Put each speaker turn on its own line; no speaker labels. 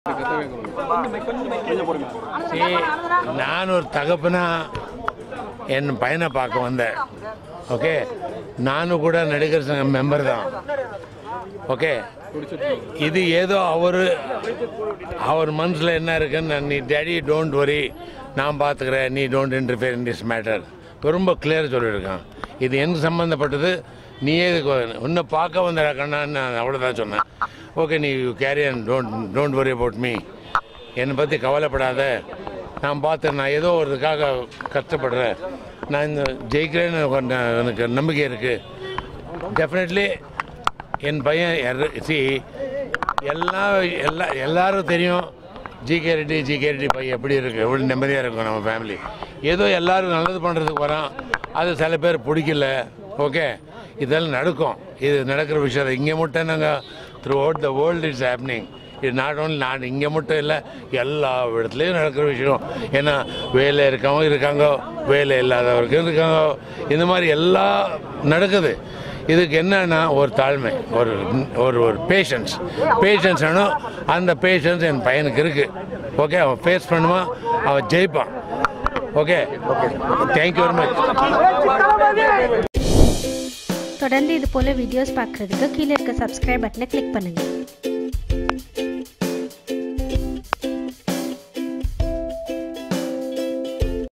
சரி நான் ஒரு தகப்பனா என் பையனை பார்க்க வந்தேன் ஓகே நானும் கூட நடிகர் சங்கம் மெம்பர் தான் ஓகே இது ஏதோ அவர் அவர் மனசில் என்ன இருக்குன்னு நான், நீ டேடி டோன்ட் வரி நான் பார்த்துக்கிறேன் நீ don't interfere in this matter ரொம்ப கிளியர் சொல்லியிருக்கான் இது எனக்கு சம்மந்தப்பட்டது நீயே இதுக்கு உன்னை பார்க்க வந்த கண்ணான்னு நான் அவ்வளோதான் சொன்னேன் ஓகே நீ carry and don't don't worry about me என்னை பற்றி கவலைப்படாத நான் பார்த்து நான் ஏதோ ஒரு இதுக்காக கஷ்டப்படுறேன் நான் இந்த ஜெயிக்கிறேன்னு கொஞ்சம் எனக்கு நம்பிக்கை இருக்குது டெஃபினெட்லி என் பையன் சி எல்லா எல்லா எல்லாரும் தெரியும் ஜிகே ரெட்டி ஜிகே ரெட்டி பையன் எப்படி இருக்குது எவ்வளோ நிம்மதியாக இருக்கும் நம்ம ஃபேமிலி ஏதோ எல்லாரும் நல்லது பண்ணுறதுக்கு வரோம் அது சில பேர் பிடிக்கல ஓகே இதெல்லாம் நடக்கும் இது நடக்கிற விஷயம் இங்கே மட்டும் நாங்கள் throughout the world it's happening இது நாட் ஓன்லி நான் இங்கே மட்டும் இல்லை எல்லா இடத்துலையும் நடக்கிற விஷயம் ஏன்னா வேலை இருக்கவங்க இருக்காங்க வேலை இல்லாதவருக்கு இருக்காங்க இந்த மாதிரி எல்லாம் நடக்குது இதுக்கு என்னன்னா ஒரு தாழ்மை ஒரு ஒரு ஒரு பேஷன்ஸ் பேஷன்ஸ் வேணும் அந்த பேஷன்ஸ் என் பையனுக்கு இருக்கு ஓகே அவன் ஃபேஸ் பண்ணுவான் அவன் ஜெயிப்பான் ஓகே தேங்க்யூ வெரி மச்
தொடர்ந்து இது போல வீடியோஸ் பார்க்குறதுக்கு கீழே இருக்க சப்ஸ்கிரைப் பட்டனை கிளிக் பண்ணுங்கள்